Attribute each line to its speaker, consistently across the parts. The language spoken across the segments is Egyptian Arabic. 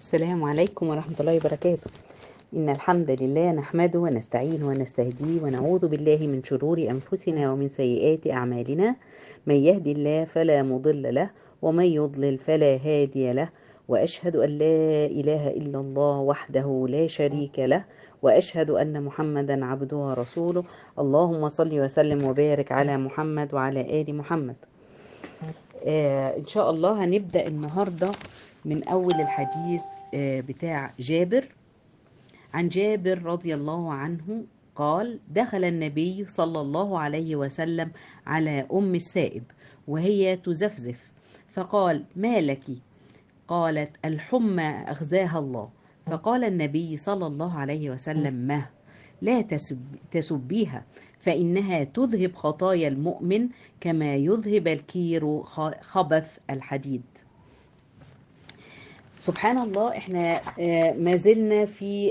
Speaker 1: السلام عليكم ورحمة الله وبركاته إن الحمد لله نحمده ونستعينه ونستهديه ونعوذ بالله من شرور أنفسنا ومن سيئات أعمالنا من يهدي الله فلا مضل له ومن يضلل فلا هادي له وأشهد أن لا إله إلا الله وحده لا شريك له وأشهد أن محمدا عبده ورسوله اللهم صل وسلم وبارك على محمد وعلى آل محمد آه إن شاء الله هنبدأ النهاردة من أول الحديث آه بتاع جابر عن جابر رضي الله عنه قال دخل النبي صلى الله عليه وسلم على أم السائب وهي تزفزف فقال ما لك قالت الحمى أغزاها الله فقال النبي صلى الله عليه وسلم ما لا تسب تسبيها فإنها تذهب خطايا المؤمن كما يذهب الكير خبث الحديد سبحان الله احنا ما زلنا في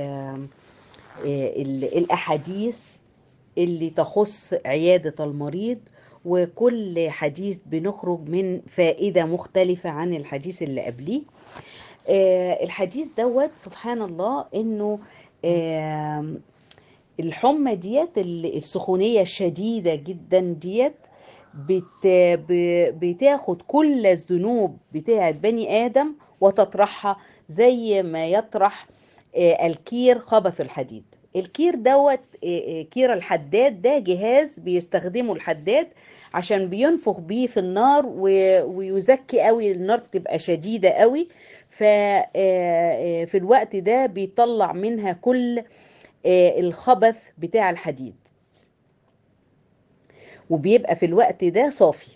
Speaker 1: الأحاديث اللي تخص عيادة المريض وكل حديث بنخرج من فائدة مختلفة عن الحديث اللي قبليه الحديث دوت سبحان الله انه الحمى ديت السخونية الشديدة جدا ديت بت بتاخد كل الذنوب بتاعت بني آدم وتطرحها زي ما يطرح الكير خبث الحديد الكير دوت كير الحداد ده جهاز بيستخدمه الحداد عشان بينفخ بيه في النار ويزكي قوي النار تبقى شديدة قوي ففي الوقت ده بيطلع منها كل الخبث بتاع الحديد وبيبقى في الوقت ده صافي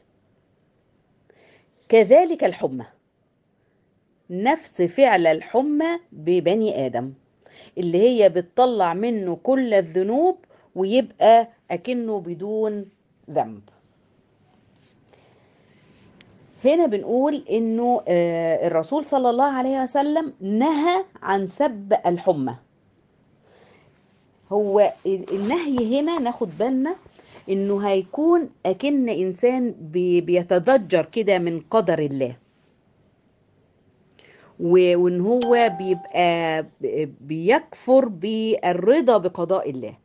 Speaker 1: كذلك الحمى نفس فعل الحمى ببني آدم اللي هي بتطلع منه كل الذنوب ويبقى أكنه بدون ذنب هنا بنقول انه الرسول صلى الله عليه وسلم نهى عن سب الحمى هو النهي هنا ناخد بالنا انه هيكون اكن انسان بيتضجر كده من قدر الله وان هو بيبقى بيكفر بالرضا بقضاء الله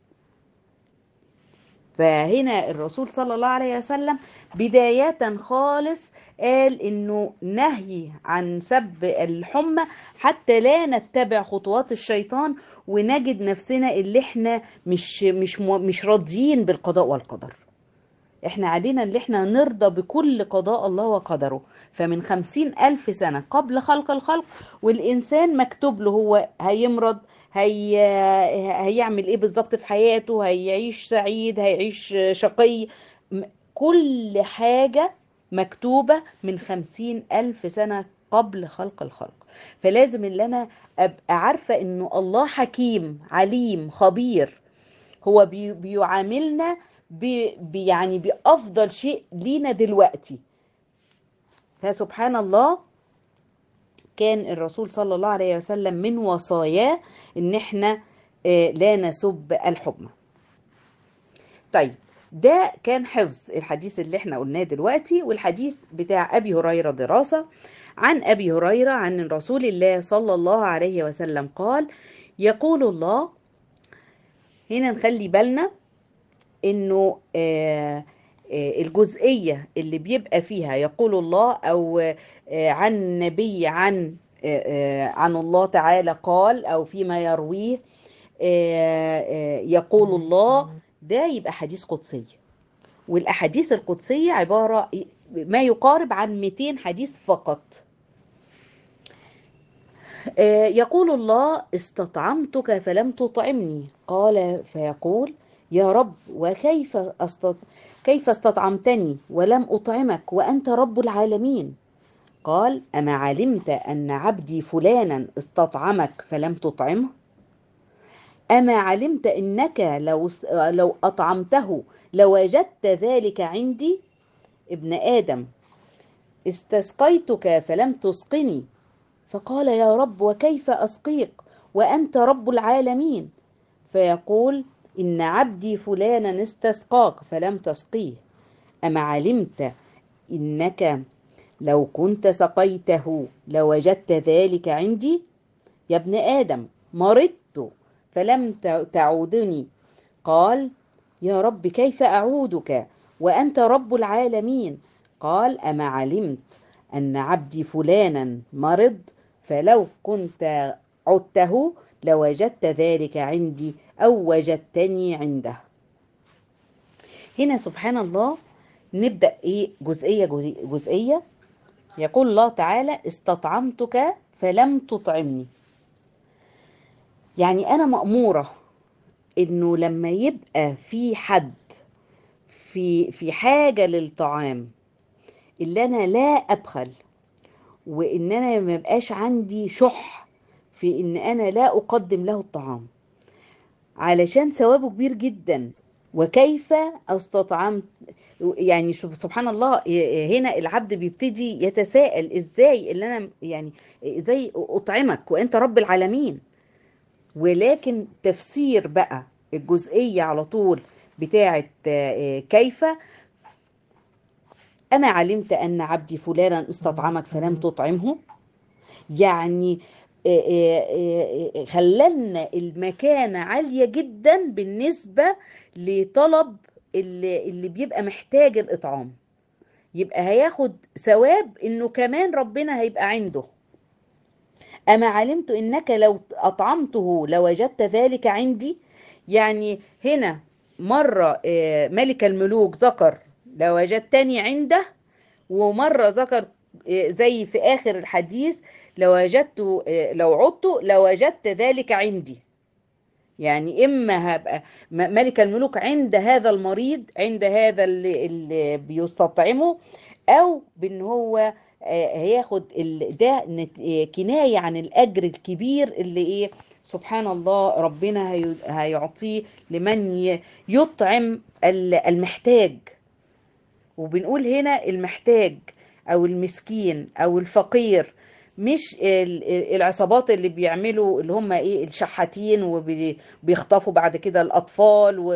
Speaker 1: فهنا الرسول صلى الله عليه وسلم بداية خالص قال انه نهي عن سب الحمى حتى لا نتبع خطوات الشيطان ونجد نفسنا اللي احنا مش مش مش راضيين بالقضاء والقدر احنا عادينا اللي احنا نرضى بكل قضاء الله وقدره فمن خمسين ألف سنة قبل خلق الخلق والإنسان مكتوب له هو هيمرض هي هيعمل ايه بالظبط في حياته هيعيش سعيد هيعيش شقي كل حاجة مكتوبة من خمسين ألف سنة قبل خلق الخلق فلازم اللي أنا أبقى عارفة إنه الله حكيم عليم خبير هو بي بيعاملنا بي يعني بأفضل شيء لينا دلوقتي فسبحان الله كان الرسول صلى الله عليه وسلم من وصاياه ان احنا لا نسب الحمى طيب ده كان حفظ الحديث اللي احنا قلناه دلوقتي والحديث بتاع ابي هريره دراسه عن ابي هريره عن رسول الله صلى الله عليه وسلم قال يقول الله هنا نخلي بالنا انه آه الجزئية اللي بيبقى فيها يقول الله أو عن نبي عن عن الله تعالى قال أو فيما يرويه يقول الله ده يبقى حديث قدسي والأحاديث القدسية عبارة ما يقارب عن 200 حديث فقط يقول الله استطعمتك فلم تطعمني قال فيقول يا رب وكيف أستط... كيف استطعمتني ولم أطعمك وأنت رب العالمين قال أما علمت أن عبدي فلانا استطعمك فلم تطعمه أما علمت إنك لو, لو أطعمته لوجدت ذلك عندي ابن آدم استسقيتك فلم تسقني فقال يا رب وكيف أسقيك وأنت رب العالمين فيقول إن عبدي فلانا استسقاك فلم تسقيه أما علمت إنك لو كنت سقيته لوجدت ذلك عندي يا ابن آدم مرضت فلم تعودني قال يا رب كيف أعودك وأنت رب العالمين قال أما علمت أن عبدي فلانا مرض فلو كنت عدته لوجدت ذلك عندي أو وجدتني عنده هنا سبحان الله نبدأ إيه جزئية جزئية يقول الله تعالى استطعمتك فلم تطعمني يعني أنا مأمورة إنه لما يبقى في حد في في حاجة للطعام اللي أنا لا أبخل وإن أنا ما يبقاش عندي شح في إن أنا لا أقدم له الطعام علشان ثوابه كبير جدا وكيف استطعمت يعني سبحان الله هنا العبد بيبتدي يتساءل ازاي اللي انا يعني ازاي اطعمك وانت رب العالمين ولكن تفسير بقى الجزئية على طول بتاعة كيف أما علمت أن عبدي فلانا استطعمك فلم تطعمه يعني خللنا المكانة عالية جدا بالنسبة لطلب اللي, اللي بيبقى محتاج الإطعام يبقى هياخد ثواب إنه كمان ربنا هيبقى عنده أما علمت إنك لو أطعمته لوجدت ذلك عندي يعني هنا مرة ملك الملوك ذكر لوجدتني عنده ومرة ذكر زي في آخر الحديث لو وجدت لو عدت لوجدت ذلك عندي يعني إما هبقى ملك الملوك عند هذا المريض عند هذا اللي, اللي بيستطعمه أو بأن هو هياخد ده كناية عن الأجر الكبير اللي إيه سبحان الله ربنا هيعطيه لمن يطعم المحتاج وبنقول هنا المحتاج أو المسكين أو الفقير مش العصابات اللي بيعملوا اللي هم ايه الشحاتين وبيخطفوا بعد كده الاطفال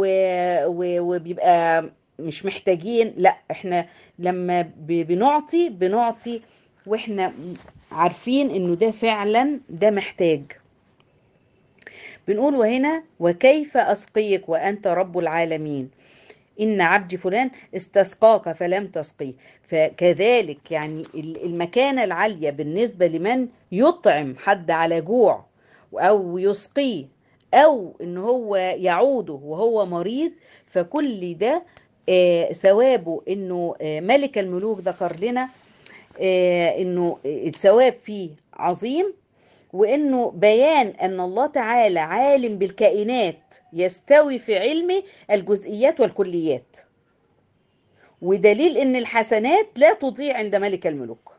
Speaker 1: وبيبقى مش محتاجين لا احنا لما بنعطي بنعطي واحنا عارفين انه ده فعلا ده محتاج بنقول وهنا وكيف اسقيك وانت رب العالمين إن عبدي فلان استسقاك فلم تسقيه فكذلك يعني المكانة العالية بالنسبة لمن يطعم حد على جوع أو يسقيه أو إن هو يعوده وهو مريض فكل ده آه ثوابه إنه آه ملك الملوك ذكر لنا آه إنه الثواب فيه عظيم وإنه بيان أن الله تعالى عالم بالكائنات يستوي في علمه الجزئيات والكليات ودليل ان الحسنات لا تضيع عند ملك الملوك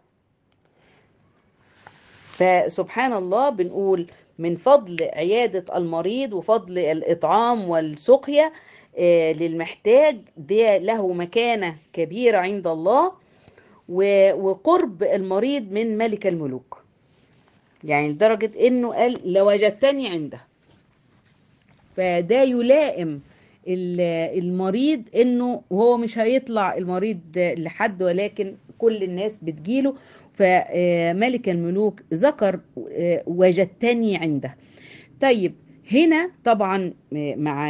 Speaker 1: فسبحان الله بنقول من فضل عيادة المريض وفضل الإطعام والسقيا للمحتاج ده له مكانة كبيرة عند الله وقرب المريض من ملك الملوك يعني لدرجة انه قال لوجدتني عنده فده يلائم المريض انه هو مش هيطلع المريض لحد ولكن كل الناس بتجيله فملك الملوك ذكر وجدتني عنده طيب هنا طبعا مع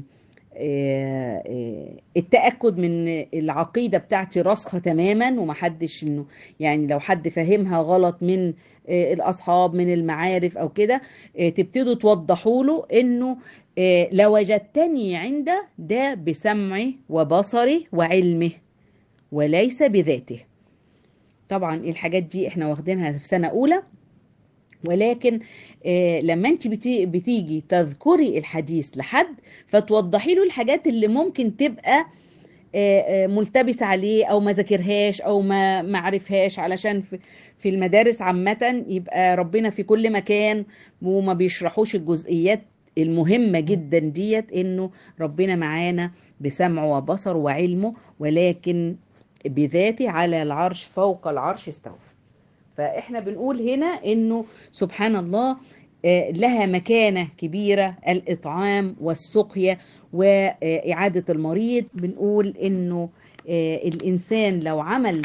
Speaker 1: التأكد من العقيدة بتاعتي راسخة تماما ومحدش انه يعني لو حد فهمها غلط من الأصحاب من المعارف أو كده تبتدوا توضحوا له انه لوجدتني عنده ده بسمعي وبصري وعلمه وليس بذاته طبعا الحاجات دي احنا واخدينها في سنة أولى ولكن آه لما انت بتي بتيجي تذكري الحديث لحد فتوضحي له الحاجات اللي ممكن تبقى آه آه ملتبس عليه او ما ذاكرهاش او ما معرفهاش علشان في, في المدارس عامة يبقى ربنا في كل مكان وما بيشرحوش الجزئيات المهمة جدا ديت انه ربنا معانا بسمعه وبصره وعلمه ولكن بذاته على العرش فوق العرش استوى فاحنا بنقول هنا انه سبحان الله لها مكانة كبيرة الإطعام والسقيا وإعادة المريض بنقول إنه الإنسان لو عمل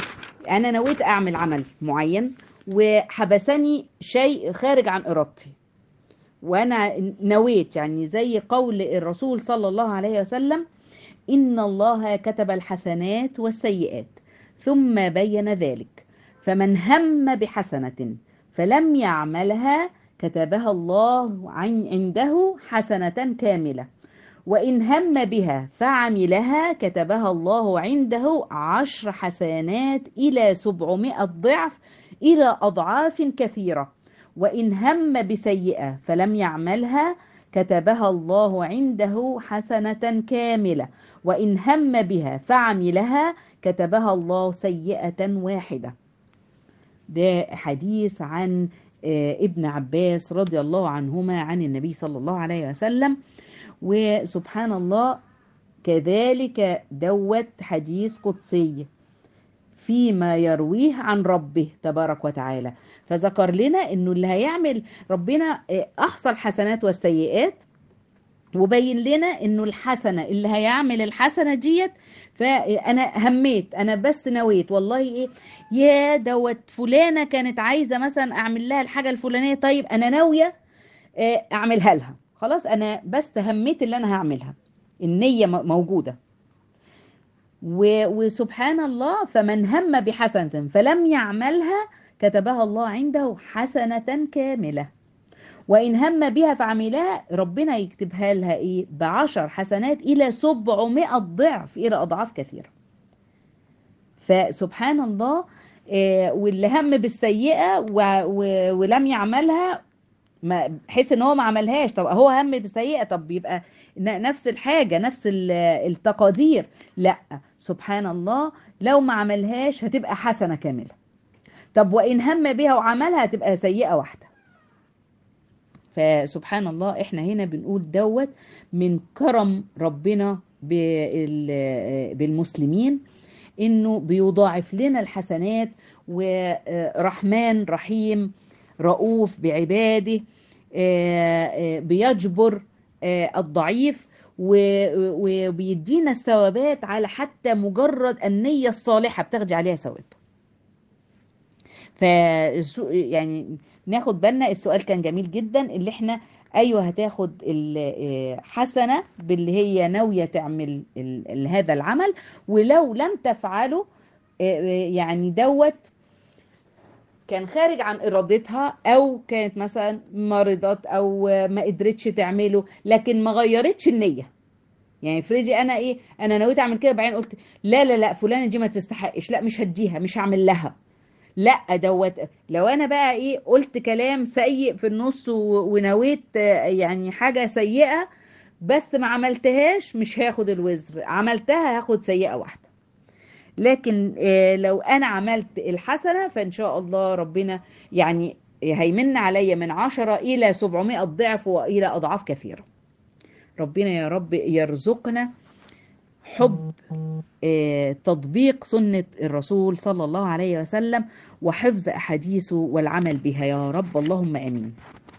Speaker 1: انا نويت اعمل عمل معين وحبسني شيء خارج عن ارادتي وانا نويت يعني زي قول الرسول صلى الله عليه وسلم ان الله كتب الحسنات والسيئات ثم بين ذلك فمن هم بحسنه فلم يعملها كتبها الله عن عنده حسنه كامله وإن هم بها فعملها كتبها الله عنده عشر حسنات إلى سبعمائة ضعف إلى أضعاف كثيرة وإن هم بسيئة فلم يعملها كتبها الله عنده حسنة كاملة وإن هم بها فعملها كتبها الله سيئة واحدة ده حديث عن ابن عباس رضي الله عنهما عن النبي صلى الله عليه وسلم وسبحان الله كذلك دوت حديث قدسي فيما يرويه عن ربه تبارك وتعالى فذكر لنا انه اللي هيعمل ربنا احصى الحسنات والسيئات وبين لنا انه الحسنة اللي هيعمل الحسنة ديت فانا هميت انا بس نويت والله ايه يا دوت فلانة كانت عايزة مثلا اعمل لها الحاجة الفلانية طيب انا ناوية اعملها لها خلاص انا بس هميت اللي انا هعملها النية موجودة وسبحان الله فمن هم بحسنة فلم يعملها كتبها الله عنده حسنة كاملة وإن هم بها فعملها ربنا يكتبها لها إيه بعشر حسنات إلى سبعمائة ضعف إلى أضعاف كثيرة فسبحان الله واللي هم بالسيئة ولم يعملها ما بحيث ان هو ما عملهاش طب هو هم بسيئه طب يبقى نفس الحاجه نفس التقادير لا سبحان الله لو ما عملهاش هتبقى حسنه كامله طب وان هم بها وعملها هتبقى سيئه واحده فسبحان الله احنا هنا بنقول دوت من كرم ربنا بالمسلمين انه بيضاعف لنا الحسنات ورحمن رحيم رؤوف بعباده بيجبر الضعيف وبيدينا الثوابات على حتى مجرد النية الصالحة بتاخدي عليها ثواب ف يعني ناخد بالنا السؤال كان جميل جدا اللي احنا ايوه هتاخد الحسنة باللي هي ناوية تعمل هذا العمل ولو لم تفعله يعني دوت كان خارج عن ارادتها او كانت مثلا مرضت او ما قدرتش تعمله لكن ما غيرتش النيه يعني افرضي انا ايه انا نويت اعمل كده بعدين قلت لا لا لا فلانه دي ما تستحقش لا مش هديها مش هعمل لها لا دوت لو انا بقى ايه قلت كلام سيء في النص ونويت يعني حاجه سيئه بس ما عملتهاش مش هاخد الوزر عملتها هاخد سيئه واحده لكن لو انا عملت الحسنة فان شاء الله ربنا يعني هيمن عليا من عشرة الى سبعمائة ضعف والى اضعاف كثيرة ربنا يا رب يرزقنا حب تطبيق سنة الرسول صلى الله عليه وسلم وحفظ أحاديثه والعمل بها يا رب اللهم أمين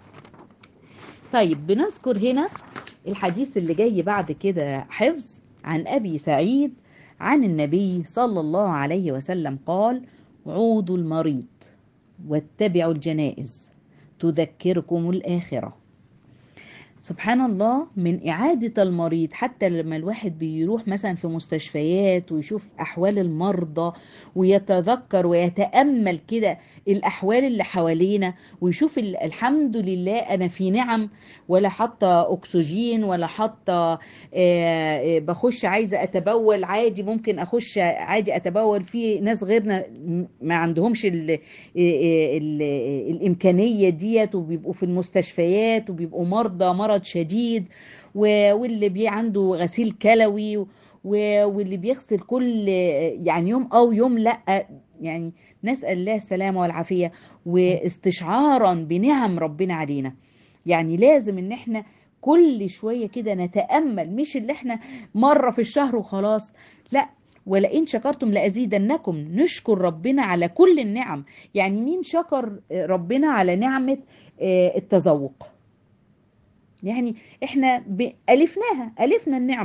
Speaker 1: طيب بنذكر هنا الحديث اللي جاي بعد كده حفظ عن أبي سعيد عن النبي صلى الله عليه وسلم قال عودوا المريض واتبعوا الجنائز تذكركم الآخرة سبحان الله من إعادة المريض حتى لما الواحد بيروح مثلا في مستشفيات ويشوف أحوال المرضى ويتذكر ويتأمل كده الأحوال اللي حوالينا ويشوف الحمد لله أنا في نعم ولا حاطة أكسجين ولا حاطة بخش عايزة أتبول عادي ممكن أخش عادي أتبول في ناس غيرنا ما عندهمش ال ال الإمكانية ديت وبيبقوا في المستشفيات وبيبقوا مرضى مرض مرض شديد واللي بي عنده غسيل كلوي واللي بيغسل كل يعني يوم او يوم لا يعني نسال الله السلامه والعافيه واستشعارا بنعم ربنا علينا يعني لازم ان احنا كل شويه كده نتامل مش اللي احنا مره في الشهر وخلاص لا ولئن شكرتم لأزيدنكم نشكر ربنا على كل النعم يعني مين شكر ربنا على نعمة التذوق يعني احنا ألفناها ألفنا النعمة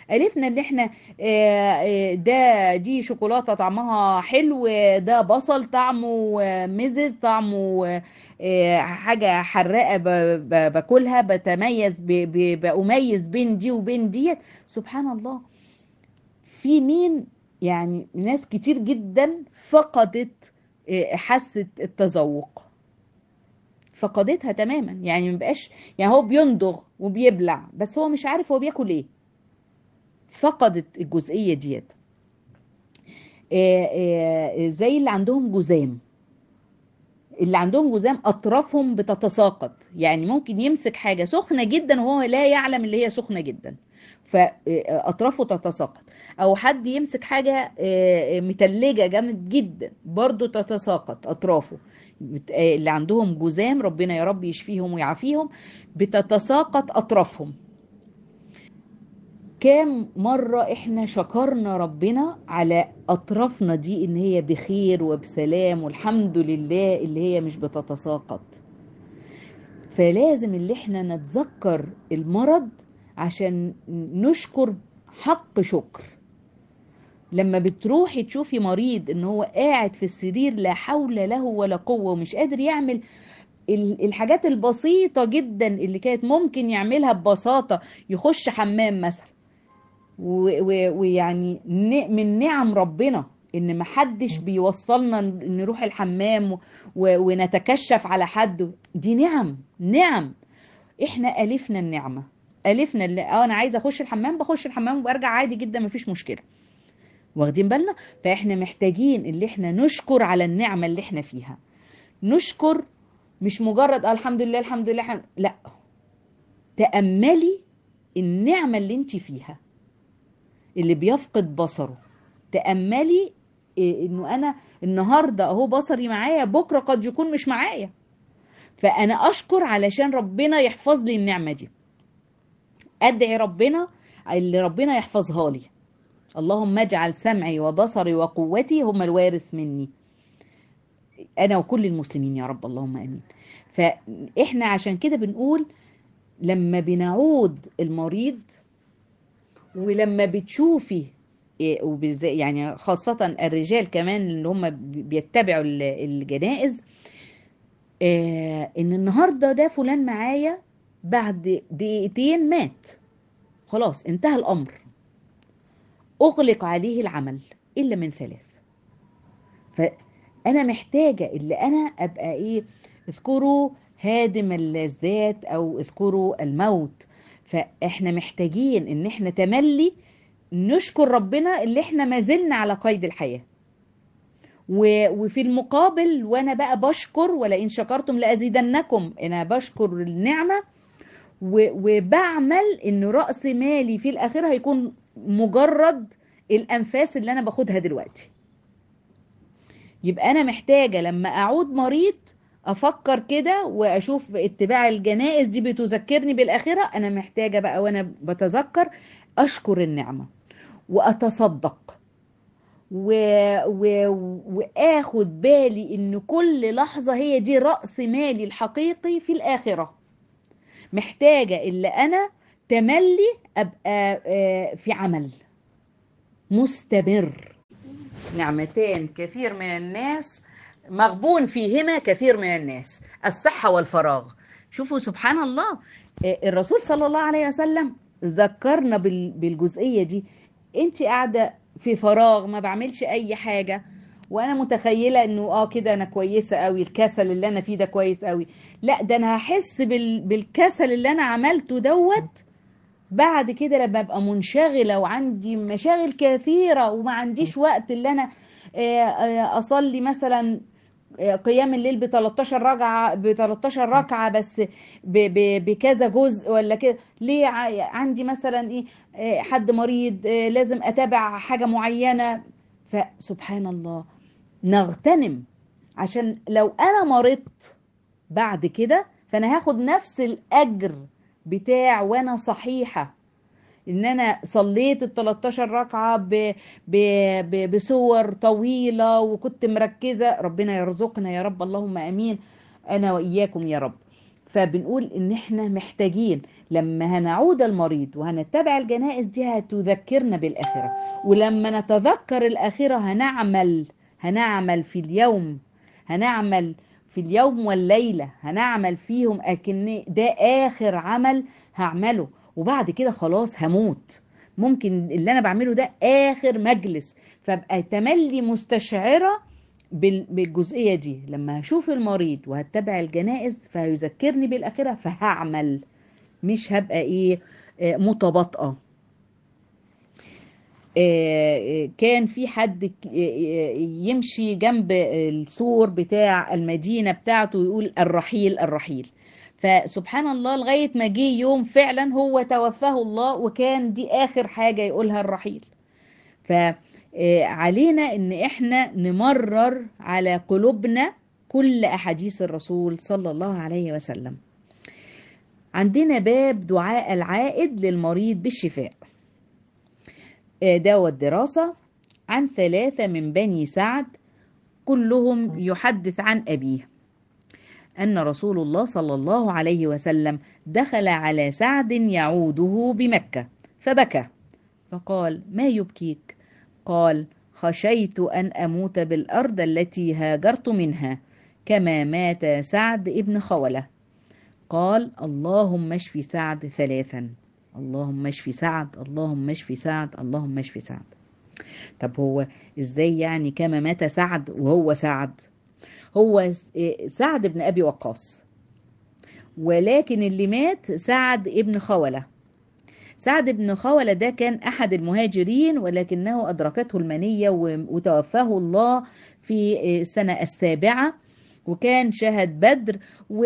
Speaker 1: ألفنا ان احنا آه، آه، ده دي شوكولاتة طعمها حلو ده بصل طعمه آه، مزز طعمه آه، حاجة حراقة ب- ب- باكلها بتميز ب- ب- بأميز بين دي وبين ديت سبحان الله في مين يعني ناس كتير جدا فقدت آه، حاسة التذوق فقدتها تماما يعني مبقاش يعني هو بيندغ وبيبلع بس هو مش عارف هو بياكل ايه فقدت الجزئية ديت آه، آه، زي اللي عندهم جذام اللي عندهم جذام اطرافهم بتتساقط يعني ممكن يمسك حاجه سخنه جدا وهو لا يعلم اللي هي سخنه جدا فاطرافه تتساقط او حد يمسك حاجه آه، متلجه جامد جدا برضو تتساقط اطرافه بت- آه، اللي عندهم جذام ربنا يا رب يشفيهم ويعافيهم بتتساقط اطرافهم كام مرة احنا شكرنا ربنا على اطرافنا دي ان هي بخير وبسلام والحمد لله اللي هي مش بتتساقط فلازم اللي احنا نتذكر المرض عشان نشكر حق شكر لما بتروحي تشوفي مريض ان هو قاعد في السرير لا حول له ولا قوة ومش قادر يعمل ال- الحاجات البسيطة جدا اللي كانت ممكن يعملها ببساطة يخش حمام مثلا و- و- ويعني ن- من نعم ربنا ان محدش بيوصلنا ن- نروح الحمام و- ونتكشف على حد دي نعم نعم احنا الفنا النعمه الفنا اللي اه انا عايزه اخش الحمام بخش الحمام وارجع عادي جدا مفيش مشكله واخدين بالنا فاحنا محتاجين اللي احنا نشكر على النعمه اللي احنا فيها نشكر مش مجرد آه الحمد لله الحمد لله الحمد لا تأملي النعمة اللي انت فيها اللي بيفقد بصره تأملي إيه انه انا النهاردة اهو بصري معايا بكرة قد يكون مش معايا فانا اشكر علشان ربنا يحفظ لي النعمة دي ادعي ربنا اللي ربنا يحفظها لي اللهم اجعل سمعي وبصري وقوتي هم الوارث مني انا وكل المسلمين يا رب اللهم امين فاحنا عشان كده بنقول لما بنعود المريض ولما بتشوفي إيه، وبالذات يعني خاصة الرجال كمان اللي هم بيتبعوا ال- الجنائز آه، ان النهارده ده فلان معايا بعد دقيقتين مات خلاص انتهى الامر اغلق عليه العمل الا من ثلاث فانا محتاجه اللي انا ابقى ايه اذكروا هادم اللذات او اذكروا الموت فاحنا محتاجين ان احنا تملي نشكر ربنا اللي احنا ما زلنا على قيد الحياه و- وفي المقابل وانا بقى بشكر ولئن شكرتم لازيدنكم انا بشكر النعمه و- وبعمل ان راس مالي في الاخره هيكون مجرد الانفاس اللي انا باخدها دلوقتي يبقى انا محتاجه لما اعود مريض افكر كده واشوف اتباع الجنائز دي بتذكرني بالاخره انا محتاجه بقى وانا بتذكر اشكر النعمه واتصدق و... و... واخد بالي ان كل لحظه هي دي راس مالي الحقيقي في الاخره محتاجه اللي انا تملي ابقى آه، في عمل مستمر نعمتان كثير من الناس مغبون فيهما كثير من الناس الصحة والفراغ شوفوا سبحان الله آه، الرسول صلى الله عليه وسلم ذكرنا بال- بالجزئية دي انت قاعدة في فراغ ما بعملش اي حاجة وانا متخيلة انه اه كده انا كويسة قوي الكسل اللي انا فيه ده كويس قوي لا ده انا هحس بال... بالكسل اللي انا عملته دوت بعد كده لما ابقى منشغله وعندي مشاغل كثيره وما عنديش وقت اللي انا آه، آه، اصلي مثلا آه، قيام الليل ب 13 ركعه ب 13 ركعه بس ب- ب- بكذا جزء ولا كده ليه ع- عندي مثلا ايه آه، حد مريض آه، لازم اتابع حاجه معينه فسبحان الله نغتنم عشان لو انا مرضت بعد كده فانا هاخد نفس الاجر بتاع وانا صحيحه ان انا صليت ال 13 ركعه ب... ب... ب... بصور طويله وكنت مركزه ربنا يرزقنا يا رب اللهم امين انا واياكم يا رب فبنقول ان احنا محتاجين لما هنعود المريض وهنتبع الجنائز دي هتذكرنا بالآخرة ولما نتذكر الآخرة هنعمل هنعمل في اليوم هنعمل في اليوم والليلة هنعمل فيهم أكن ده آخر عمل هعمله وبعد كده خلاص هموت ممكن اللي أنا بعمله ده آخر مجلس فابقى تملي مستشعرة بالجزئية دي لما هشوف المريض وهتبع الجنائز فهيذكرني بالآخرة فهعمل مش هبقى ايه متباطئة كان في حد يمشي جنب السور بتاع المدينة بتاعته ويقول الرحيل الرحيل فسبحان الله لغاية ما جه يوم فعلا هو توفاه الله وكان دي آخر حاجة يقولها الرحيل فعلينا ان احنا نمرر على قلوبنا كل أحاديث الرسول صلى الله عليه وسلم عندنا باب دعاء العائد للمريض بالشفاء ده والدراسة عن ثلاثة من بني سعد كلهم يحدث عن أبيه أن رسول الله صلى الله عليه وسلم دخل على سعد يعوده بمكة فبكى فقال ما يبكيك قال خشيت أن أموت بالأرض التي هاجرت منها كما مات سعد ابن خولة قال اللهم اشف سعد ثلاثا اللهم اشف سعد اللهم اشف سعد اللهم اشف سعد طب هو ازاي يعني كما مات سعد وهو سعد هو سعد بن ابي وقاص ولكن اللي مات سعد ابن خولة سعد بن خولة ده كان أحد المهاجرين ولكنه أدركته المنية وتوفاه الله في السنة السابعة وكان شهد بدر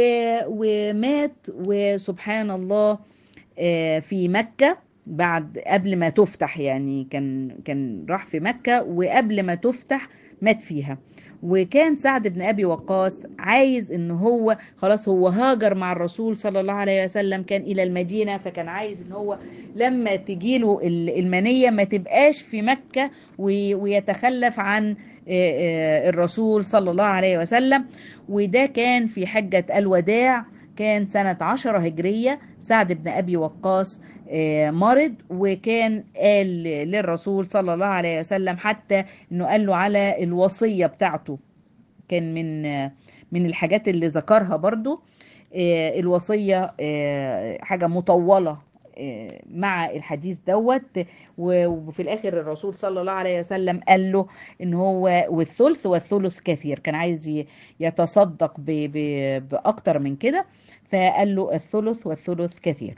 Speaker 1: ومات وسبحان الله في مكة بعد قبل ما تفتح يعني كان كان راح في مكة وقبل ما تفتح مات فيها وكان سعد بن ابي وقاص عايز ان هو خلاص هو هاجر مع الرسول صلى الله عليه وسلم كان الى المدينه فكان عايز ان هو لما تجيله المنيه ما تبقاش في مكه ويتخلف عن الرسول صلى الله عليه وسلم وده كان في حجه الوداع كان سنة عشرة هجرية سعد بن أبي وقاص مرض وكان قال للرسول صلى الله عليه وسلم حتى انه قال له على الوصية بتاعته كان من من الحاجات اللي ذكرها برضو الوصية حاجة مطولة مع الحديث دوت وفي الاخر الرسول صلى الله عليه وسلم قال له ان هو والثلث والثلث كثير كان عايز يتصدق باكتر من كده فقال له الثلث والثلث كثير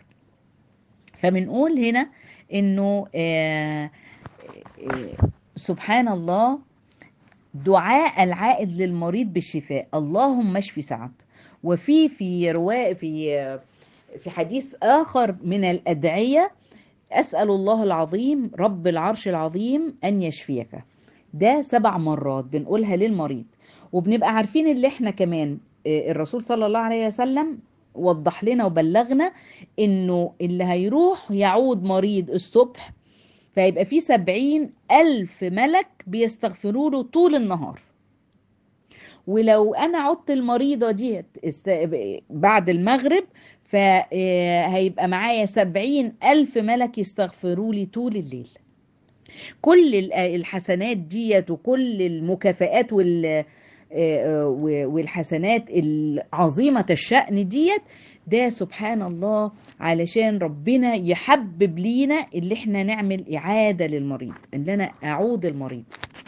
Speaker 1: فبنقول هنا انه آآ آآ سبحان الله دعاء العائد للمريض بالشفاء اللهم اشف سعد وفي في رواء في في حديث آخر من الأدعية أسأل الله العظيم رب العرش العظيم أن يشفيك ده سبع مرات بنقولها للمريض وبنبقى عارفين اللي احنا كمان الرسول صلى الله عليه وسلم وضح لنا وبلغنا انه اللي هيروح يعود مريض الصبح فيبقى في سبعين ألف ملك بيستغفروا له طول النهار ولو أنا عدت المريضة دي بعد المغرب فهيبقى معايا سبعين ألف ملك يستغفروا لي طول الليل كل الحسنات ديت وكل المكافآت وال والحسنات العظيمة الشأن ديت ده سبحان الله علشان ربنا يحبب لينا اللي احنا نعمل إعادة للمريض ان انا اعود المريض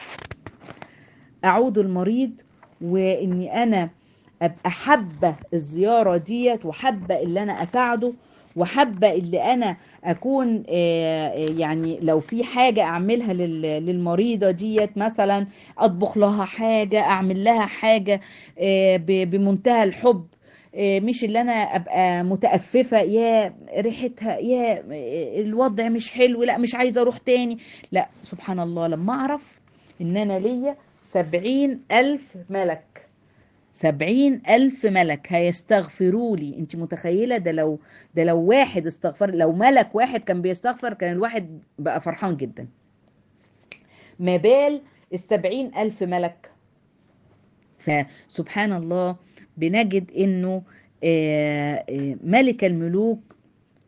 Speaker 1: اعود المريض واني انا ابقى حابة الزيارة ديت وحابة اللي انا اساعده وحابة اللي انا اكون يعني لو في حاجة اعملها للمريضة ديت مثلا اطبخ لها حاجة اعمل لها حاجة بمنتهى الحب مش اللي انا ابقى متأففة يا ريحتها يا الوضع مش حلو لا مش عايزة اروح تاني لا سبحان الله لما اعرف ان انا ليا سبعين الف ملك سبعين ألف ملك هيستغفروا لي انت متخيلة ده لو ده لو واحد استغفر لو ملك واحد كان بيستغفر كان الواحد بقى فرحان جدا ما بال السبعين ألف ملك فسبحان الله بنجد انه ملك الملوك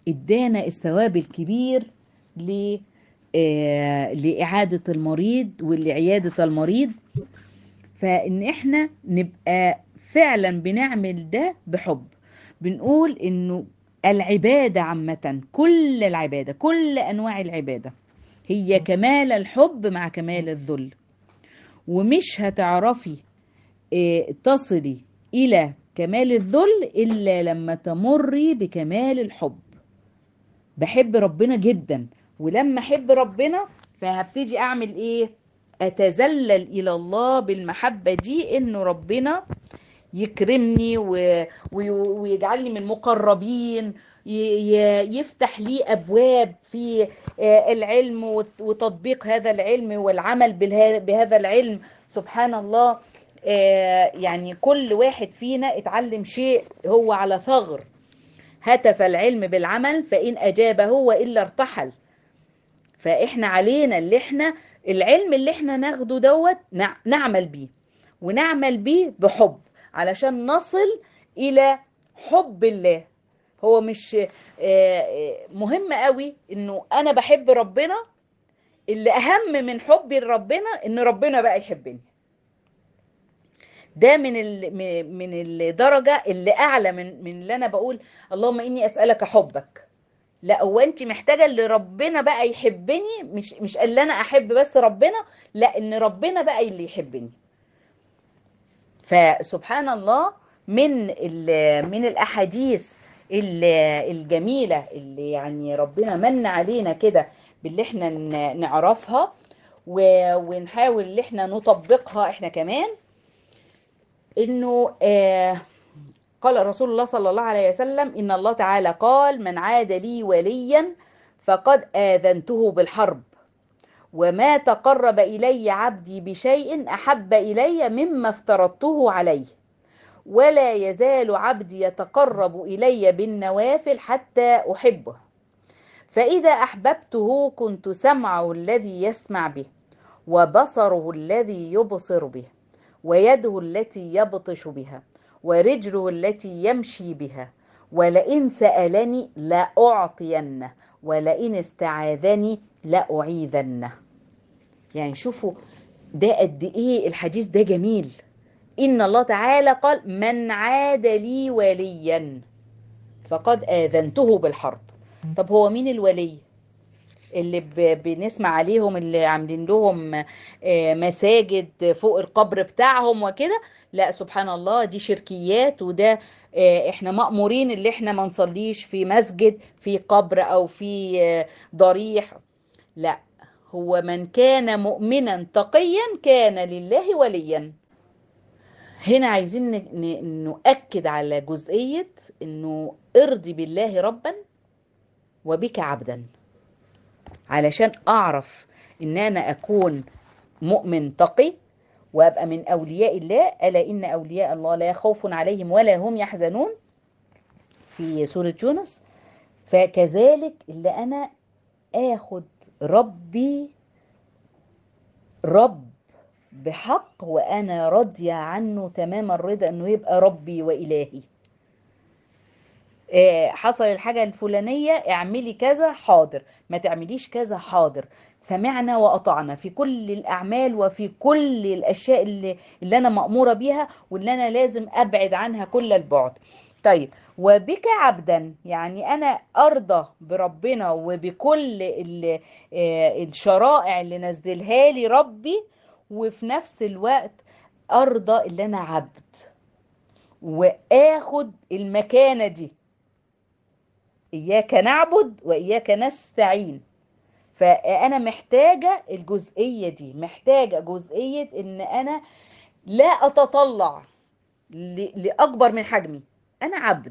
Speaker 1: ادانا الثواب الكبير ل آه، لإعادة المريض ولعيادة المريض فإن إحنا نبقى فعلا بنعمل ده بحب بنقول إنه العبادة عامة كل العبادة كل أنواع العبادة هي كمال الحب مع كمال الذل ومش هتعرفي آه، تصلي إلى كمال الذل إلا لما تمري بكمال الحب بحب ربنا جدا ولما احب ربنا فهبتدي اعمل ايه اتذلل الى الله بالمحبه دي انه ربنا يكرمني و... وي- ويجعلني من المقربين ي... ي- يفتح لي ابواب في آه، العلم وت- وتطبيق هذا العلم والعمل بالها- بهذا العلم سبحان الله آه، يعني كل واحد فينا اتعلم شيء هو على ثغر هتف العلم بالعمل فإن أجابه وإلا ارتحل فإحنا علينا اللي إحنا العلم اللي إحنا ناخده دوت نع- نعمل بيه ونعمل بيه بحب علشان نصل إلى حب الله هو مش آه، آه، مهم قوي إنه أنا بحب ربنا اللي أهم من حبي لربنا إن ربنا بقى يحبني ده من ال... م- من الدرجة اللي أعلى من من اللي أنا بقول اللهم إني أسألك حبك لا هو أنت محتاجة اللي ربنا بقى يحبني مش مش اللي أنا أحب بس ربنا لا إن ربنا بقى اللي يحبني فسبحان الله من ال... من الأحاديث ال- الجميلة اللي يعني ربنا من علينا كده باللي احنا ن- نعرفها و... ونحاول ان احنا نطبقها احنا كمان انه آه قال رسول الله صلى الله عليه وسلم ان الله تعالى قال من عاد لي وليا فقد آذنته بالحرب وما تقرب إلي عبدي بشيء أحب إلي مما افترضته عليه ولا يزال عبدي يتقرب إلي بالنوافل حتى أحبه فإذا أحببته كنت سمعه الذي يسمع به وبصره الذي يبصر به ويده التي يبطش بها ورجله التي يمشي بها ولئن سألني لأعطينه ولئن استعاذني لأعيذنه يعني شوفوا ده قد ايه الحديث ده جميل إن الله تعالى قال من عاد لي وليا فقد آذنته بالحرب طب هو مين الولي اللي ب- بنسمع عليهم اللي عاملين لهم آه، مساجد فوق القبر بتاعهم وكده لا سبحان الله دي شركيات وده آه، احنا مأمورين اللي احنا ما نصليش في مسجد في قبر او في آه، ضريح لا هو من كان مؤمنا تقيا كان لله وليا هنا عايزين ن- ن- نؤكد على جزئية انه ارضي بالله ربا وبك عبدا علشان اعرف ان انا اكون مؤمن تقي وابقى من اولياء الله الا ان اولياء الله لا خوف عليهم ولا هم يحزنون في سورة يونس فكذلك اللي انا اخد ربي رب بحق وانا راضيه عنه تمام الرضا انه يبقى ربي والهي آه، حصل الحاجة الفلانية اعملي كذا حاضر ما تعمليش كذا حاضر سمعنا وأطعنا في كل الأعمال وفي كل الأشياء اللي, اللي أنا مأمورة بيها واللي أنا لازم أبعد عنها كل البعد طيب وبك عبدا يعني أنا أرضى بربنا وبكل ال- آه، الشرائع اللي نزلها لي ربي وفي نفس الوقت أرضى اللي أنا عبد وآخد المكانة دي إياك نعبد وإياك نستعين فأنا محتاجة الجزئية دي محتاجة جزئية إن أنا لا أتطلع ل- لأكبر من حجمي أنا عبد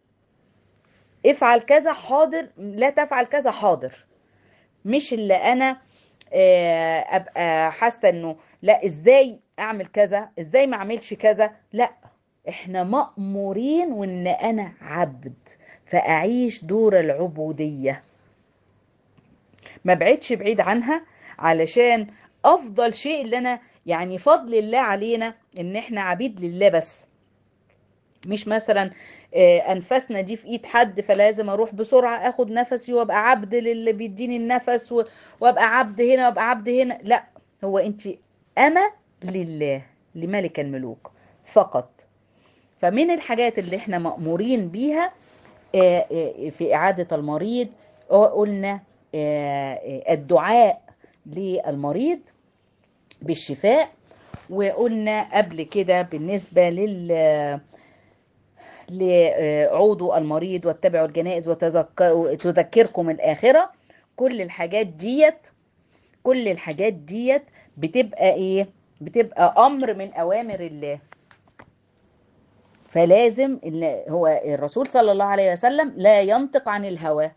Speaker 1: افعل كذا حاضر لا تفعل كذا حاضر مش اللي أنا آه، أبقى حاسة إنه لا إزاي أعمل كذا إزاي ما أعملش كذا لا إحنا مأمورين وإن أنا عبد فأعيش دور العبودية ما بعدش بعيد عنها علشان افضل شيء اللي انا يعني فضل الله علينا ان احنا عبيد لله بس مش مثلا آه، انفاسنا دي في ايد حد فلازم اروح بسرعه اخد نفسي وابقى عبد للي بيديني النفس و- وابقى عبد هنا وابقى عبد هنا لا هو انت اما لله لملك الملوك فقط فمن الحاجات اللي احنا مأمورين بيها آه، آه، في إعادة المريض قلنا آه، آه، الدعاء للمريض بالشفاء وقلنا قبل كده بالنسبة لل لعودوا المريض واتبعوا الجنائز وتذكركم الآخرة كل الحاجات ديت كل الحاجات ديت بتبقى ايه بتبقى امر من اوامر الله فلازم إن هو الرسول صلى الله عليه وسلم لا ينطق عن الهوى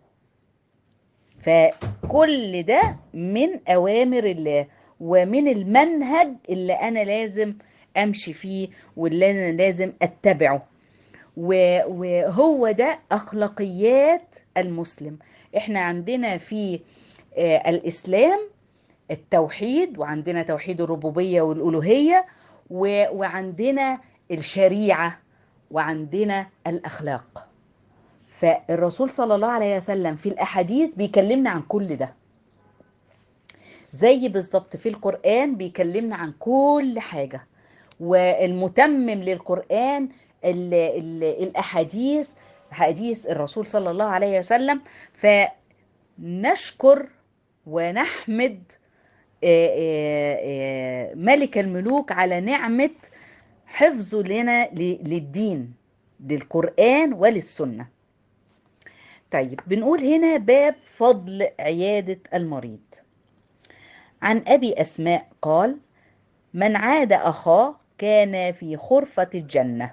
Speaker 1: فكل ده من اوامر الله ومن المنهج اللي انا لازم امشي فيه واللي انا لازم اتبعه و- وهو ده اخلاقيات المسلم احنا عندنا في آه، الاسلام التوحيد وعندنا توحيد الربوبيه والالوهيه و- وعندنا الشريعه وعندنا الاخلاق فالرسول صلى الله عليه وسلم في الاحاديث بيكلمنا عن كل ده زي بالظبط في القرآن بيكلمنا عن كل حاجة والمتمم للقرآن ال ال الأحاديث حديث الرسول صلى الله عليه وسلم فنشكر ونحمد آه، آه، آه، ملك الملوك على نعمة حفظه لنا ل- للدين للقرآن وللسنة طيب بنقول هنا باب فضل عيادة المريض عن أبي أسماء قال من عاد أخاه كان في خرفة الجنة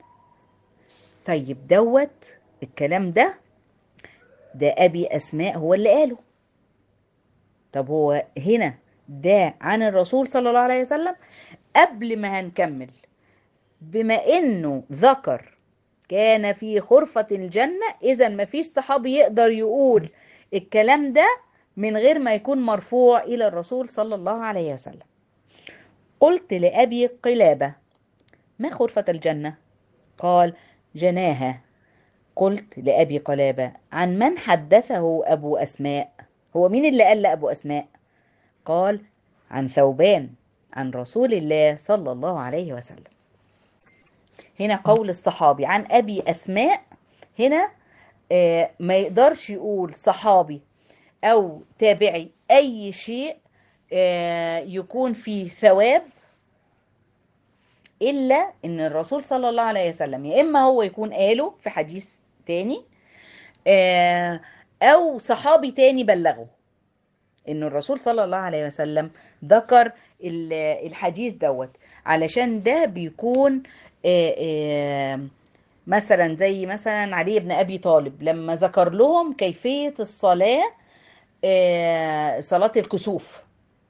Speaker 1: طيب دوت الكلام ده ده أبي أسماء هو اللي قاله طب هو هنا ده عن الرسول صلى الله عليه وسلم قبل ما هنكمل بما انه ذكر كان في خرفة الجنة اذا مفيش صحابي يقدر يقول الكلام ده من غير ما يكون مرفوع الى الرسول صلى الله عليه وسلم قلت لأبي قلابة ما خرفة الجنة قال جناها قلت لأبي قلابة عن من حدثه أبو أسماء هو مين اللي قال لأبو أسماء قال عن ثوبان عن رسول الله صلى الله عليه وسلم هنا قول الصحابي عن أبي أسماء هنا آه، ما يقدرش يقول صحابي أو تابعي أي شيء آه، يكون فيه ثواب إلا إن الرسول صلى الله عليه وسلم يا إما هو يكون قاله في حديث تاني آه، أو صحابي تاني بلغه إن الرسول صلى الله عليه وسلم ذكر ال- الحديث دوت علشان ده بيكون آه، آه، مثلا زي مثلا علي بن أبي طالب لما ذكر لهم كيفية الصلاة آه، صلاة الكسوف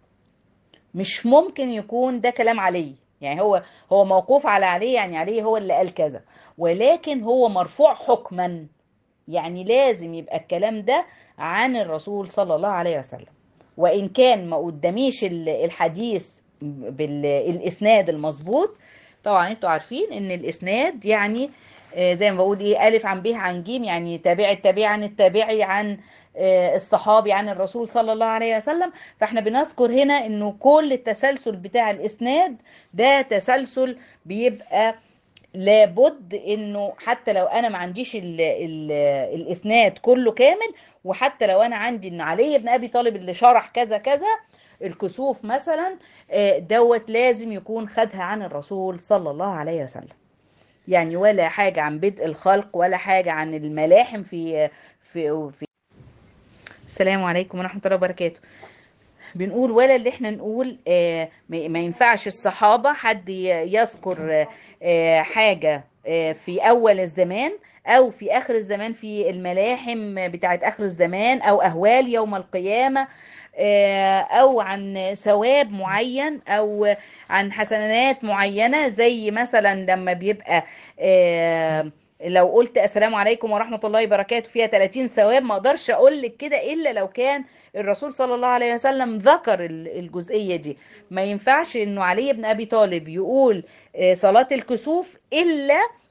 Speaker 1: مش ممكن يكون ده كلام علي يعني هو هو موقوف على علي يعني علي هو اللي قال كذا ولكن هو مرفوع حكما يعني لازم يبقى الكلام ده عن الرسول صلى الله عليه وسلم وإن كان ما قداميش ال- الحديث بالإسناد المظبوط طبعا انتوا عارفين ان الإسناد يعني آه، زي ما بقول ايه ألف عن ب عن ج يعني تابع التابع عن التابعي عن آه، الصحابي عن الرسول صلى الله عليه وسلم فاحنا بنذكر هنا انه كل التسلسل بتاع الإسناد ده تسلسل بيبقى لابد انه حتى لو انا ما عنديش ال ال الاسناد كله كامل وحتى لو انا عندي ان علي بن ابي طالب اللي شرح كذا كذا الكسوف مثلا آه، دوت لازم يكون خدها عن الرسول صلى الله عليه وسلم يعني ولا حاجة عن بدء الخلق ولا حاجة عن الملاحم في في, في السلام عليكم ورحمة الله وبركاته بنقول ولا اللي احنا نقول آه، ما ما ينفعش الصحابة حد ي- يذكر آه، حاجة آه، في أول الزمان أو في آخر الزمان في الملاحم بتاعت آخر الزمان أو أهوال يوم القيامة آه، أو عن ثواب معين أو عن حسنات معينة زي مثلا لما بيبقى آه، لو قلت السلام عليكم ورحمة الله وبركاته فيها 30 ثواب ما اقدرش اقول لك كده الا لو كان الرسول صلى الله عليه وسلم ذكر ال- الجزئية دي ما ينفعش انه علي بن ابي طالب يقول آه، صلاة الكسوف الا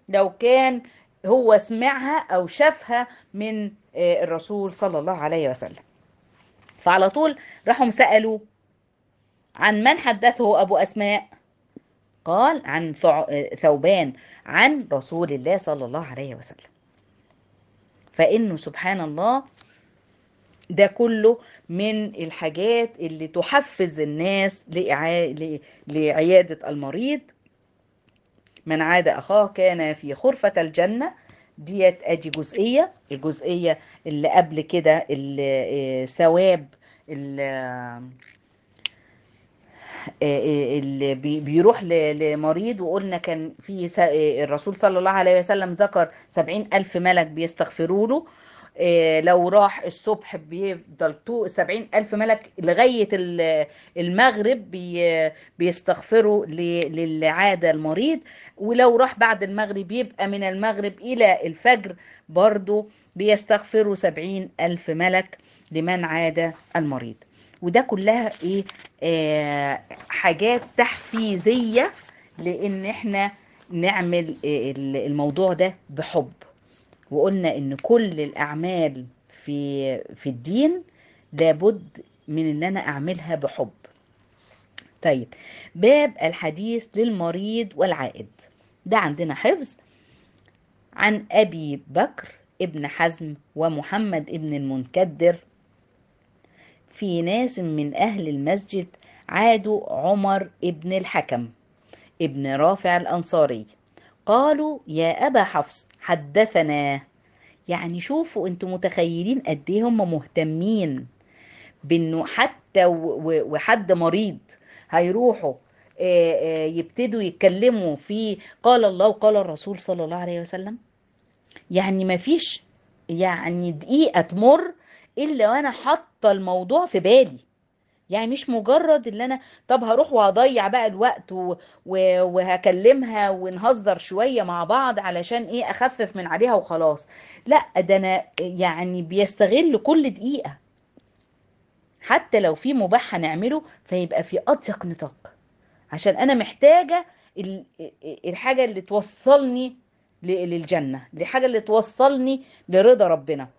Speaker 1: لو كان هو سمعها أو شافها من آه، الرسول صلى الله عليه وسلم فعلى طول راحوا سألوا عن من حدثه أبو أسماء قال عن ثع- آه، ثوبان عن رسول الله صلى الله عليه وسلم فإنه سبحان الله ده كله من الحاجات اللي تحفز الناس لإعا- ل- لعيادة المريض من عاد أخاه كان في خرفة الجنة ديت أدي جزئية الجزئية اللي قبل كده ال- آه، ثواب ال- آه، آه، اللي بي- بيروح ل- لمريض وقلنا كان في س- آه، الرسول صلى الله عليه وسلم ذكر سبعين ألف ملك بيستغفروا له آه، لو راح الصبح بيفضل تو سبعين ألف ملك لغاية ال- المغرب بي- بيستغفروا ل- للعادة المريض ولو راح بعد المغرب يبقى من المغرب إلى الفجر برضو بيستغفروا سبعين ألف ملك لمن عاد المريض وده كلها ايه آه حاجات تحفيزية لان احنا نعمل آه، الموضوع ده بحب وقلنا ان كل الاعمال في في الدين لابد من ان انا اعملها بحب طيب باب الحديث للمريض والعائد ده عندنا حفظ عن ابي بكر ابن حزم ومحمد ابن المنكدر في ناس من أهل المسجد عادوا عمر ابن الحكم ابن رافع الأنصاري قالوا يا أبا حفص حدثنا يعني شوفوا انتوا متخيلين قد ايه هم مهتمين بانه حتى و- و- وحد مريض هيروحوا آه، آه، يبتدوا يتكلموا في قال الله وقال الرسول صلى الله عليه وسلم يعني ما فيش يعني دقيقة تمر إلا وأنا حاطة الموضوع في بالي يعني مش مجرد اللي أنا طب هروح وهضيع بقى الوقت و... و... وهكلمها ونهزر شوية مع بعض علشان إيه أخفف من عليها وخلاص لا ده أنا يعني بيستغل كل دقيقة حتى لو في مباح هنعمله فيبقى في أضيق نطاق عشان أنا محتاجة ال- الحاجة اللي توصلني ل- للجنة الحاجة اللي توصلني لرضا ربنا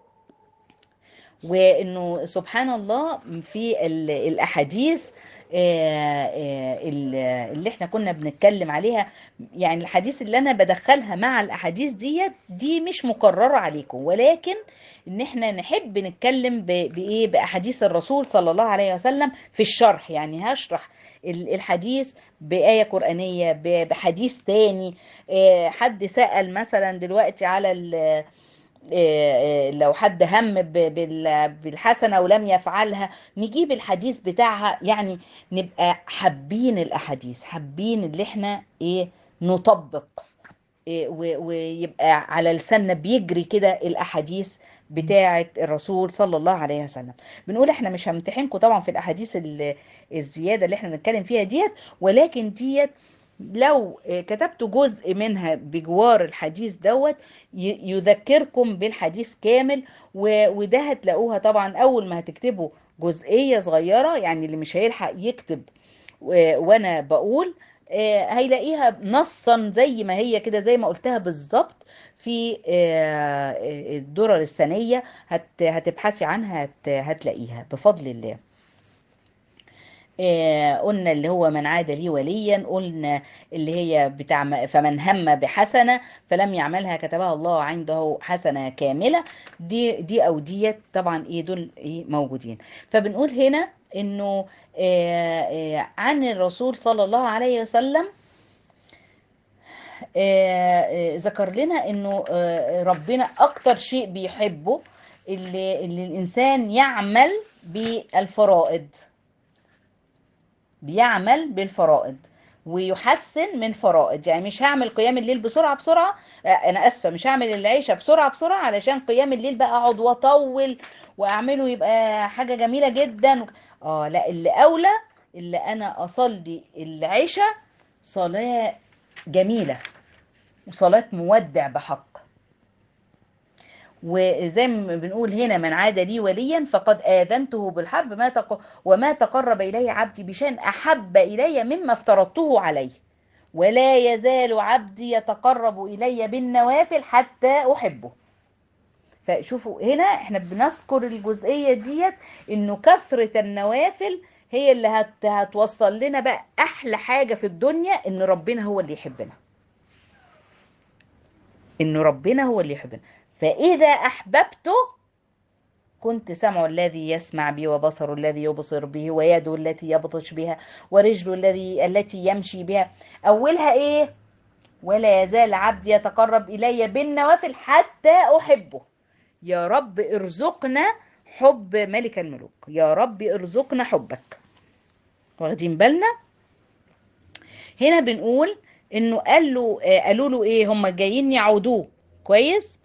Speaker 1: وانه سبحان الله في ال- الاحاديث آه، آه، ال- اللي احنا كنا بنتكلم عليها يعني الحديث اللي انا بدخلها مع الاحاديث ديت دي مش مكررة عليكم ولكن ان احنا نحب نتكلم ب- بايه باحاديث الرسول صلى الله عليه وسلم في الشرح يعني هشرح ال- الحديث بآية قرآنية ب- بحديث تاني آه، حد سأل مثلا دلوقتي على ال- آه، آه، لو حد هم ب- بال- بالحسنة ولم يفعلها نجيب الحديث بتاعها يعني نبقى حابين الأحاديث حابين اللي احنا ايه نطبق إيه، و- ويبقى على لساننا بيجري كده الأحاديث بتاعة الرسول صلى الله عليه وسلم بنقول احنا مش همتحنكم طبعا في الأحاديث ال- الزيادة اللي احنا نتكلم فيها ديت ولكن ديت لو آه، كتبت جزء منها بجوار الحديث دوت ي- يذكركم بالحديث كامل و- وده هتلاقوها طبعا اول ما هتكتبوا جزئية صغيرة يعني اللي مش هيلحق يكتب و- وانا بقول آه، هيلاقيها نصا زي ما هي كده زي ما قلتها بالظبط في آه، آه، الدرر السنية هت- هتبحثي عنها هت- هتلاقيها بفضل الله آه، قلنا اللي هو من عاد لي وليا قلنا اللي هي بتاع م- فمن هم بحسنة فلم يعملها كتبها الله عنده حسنة كاملة دي دي او ديت طبعا ايه دول ايه موجودين فبنقول هنا انه آه، آه، عن الرسول صلى الله عليه وسلم آه، آه، ذكر لنا انه آه، ربنا اكتر شيء بيحبه اللي, اللي الانسان يعمل بالفرائض بيعمل بالفرائض ويحسن من فرائض يعني مش هعمل قيام الليل بسرعة بسرعة آه، انا اسفة مش هعمل العيشة بسرعة بسرعة علشان قيام الليل بقى اقعد واطول واعمله يبقى حاجة جميلة جدا اه لا اللي اولى اللي انا اصلي العشاء صلاة جميلة وصلاة مودع بحق وزي ما بنقول هنا من عاد لي وليا فقد آذنته بالحرب ما تق... وما تقرب إلي عبدي بشيء أحب إلي مما افترضته عليه ولا يزال عبدي يتقرب إلي بالنوافل حتى أحبه فشوفوا هنا احنا بنذكر الجزئية ديت انه كثرة النوافل هي اللي هت هتوصل لنا بقى احلى حاجة في الدنيا ان ربنا هو اللي يحبنا ان ربنا هو اللي يحبنا فاذا احببته كنت سمع الذي يسمع به وبصر الذي يبصر به ويده التي يبطش بها ورجل الذي التي يمشي بها اولها ايه ولا يزال عبدي يتقرب الي بالنوافل حتى احبه يا رب ارزقنا حب ملك الملوك يا رب ارزقنا حبك واخدين بالنا هنا بنقول انه قال له قالوا له ايه هم جايين يعودوه كويس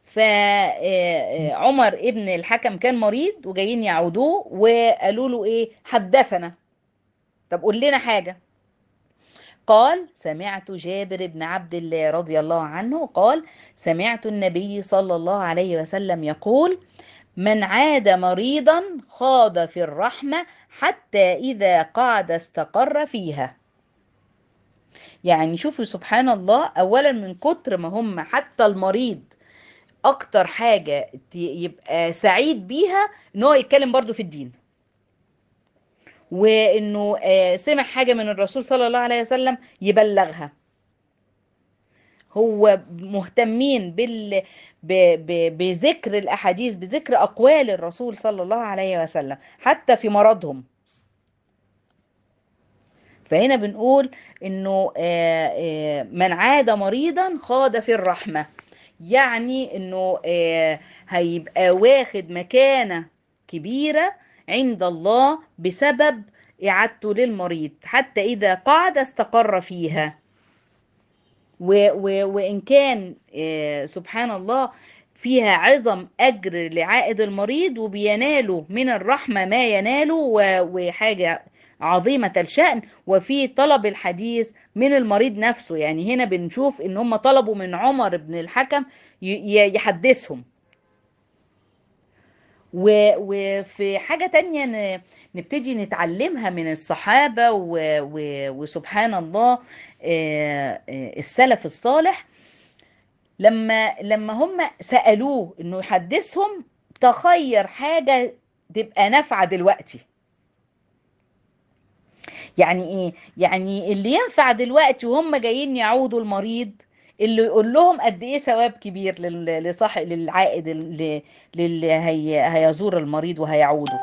Speaker 1: فعمر ابن الحكم كان مريض وجايين يعودوه وقالوا له ايه حدثنا طب قول لنا حاجه قال سمعت جابر بن عبد الله رضي الله عنه قال سمعت النبي صلى الله عليه وسلم يقول من عاد مريضا خاض في الرحمة حتى إذا قعد استقر فيها يعني شوفوا سبحان الله أولا من كتر ما هم حتى المريض أكتر حاجة يبقى سعيد بيها إن هو يتكلم برضو في الدين وانه سمع حاجة من الرسول صلى الله عليه وسلم يبلغها هو مهتمين بال ب... ب... بذكر الاحاديث بذكر اقوال الرسول صلى الله عليه وسلم حتى في مرضهم فهنا بنقول انه من عاد مريضا خاض في الرحمة يعني انه هيبقى واخد مكانة كبيرة عند الله بسبب إعادته للمريض حتى إذا قعد استقر فيها و و وإن كان سبحان الله فيها عظم أجر لعائد المريض وبيناله من الرحمة ما يناله وحاجة عظيمة الشأن وفي طلب الحديث من المريض نفسه يعني هنا بنشوف إن هم طلبوا من عمر بن الحكم يحدثهم وفي حاجة تانية نبتدي نتعلمها من الصحابة وسبحان الله السلف الصالح لما لما هم سألوه انه يحدثهم تخير حاجة تبقى نافعة دلوقتي يعني ايه يعني اللي ينفع دلوقتي وهم جايين يعودوا المريض اللي يقول لهم قد ايه ثواب كبير لصاحب للعائد للي هي هيزور المريض وهيعوده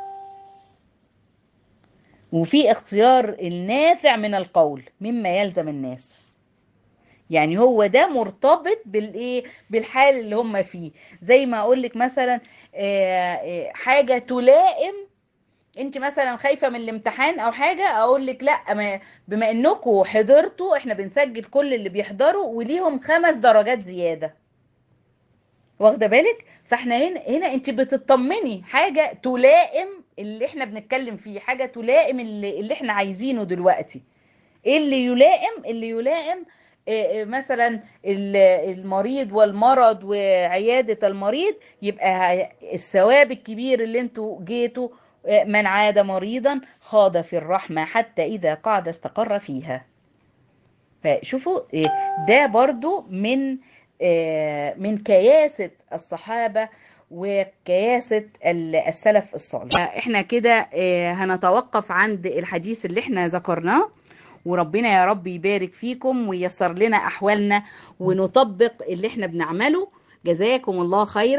Speaker 1: وفي اختيار النافع من القول مما يلزم الناس يعني هو ده مرتبط بالايه بالحال اللي هم فيه زي ما اقول لك مثلا حاجه تلائم انت مثلا خايفه من الامتحان او حاجه اقول لك لا ما بما انكم حضرتوا احنا بنسجل كل اللي بيحضروا وليهم خمس درجات زياده واخده بالك فاحنا هنا هنا انت بتطمني حاجه تلائم اللي احنا بنتكلم فيه حاجه تلائم اللي, اللي احنا عايزينه دلوقتي ايه اللي يلائم اللي يلائم مثلا المريض والمرض وعياده المريض يبقى الثواب الكبير اللي انتوا جيتوا من عاد مريضا خاض في الرحمة حتى إذا قعد استقر فيها فشوفوا ده برضو من من كياسة الصحابة وكياسة السلف الصالح احنا كده هنتوقف عند الحديث اللي احنا ذكرناه وربنا يا رب يبارك فيكم وييسر لنا أحوالنا ونطبق اللي احنا بنعمله جزاكم الله خيرا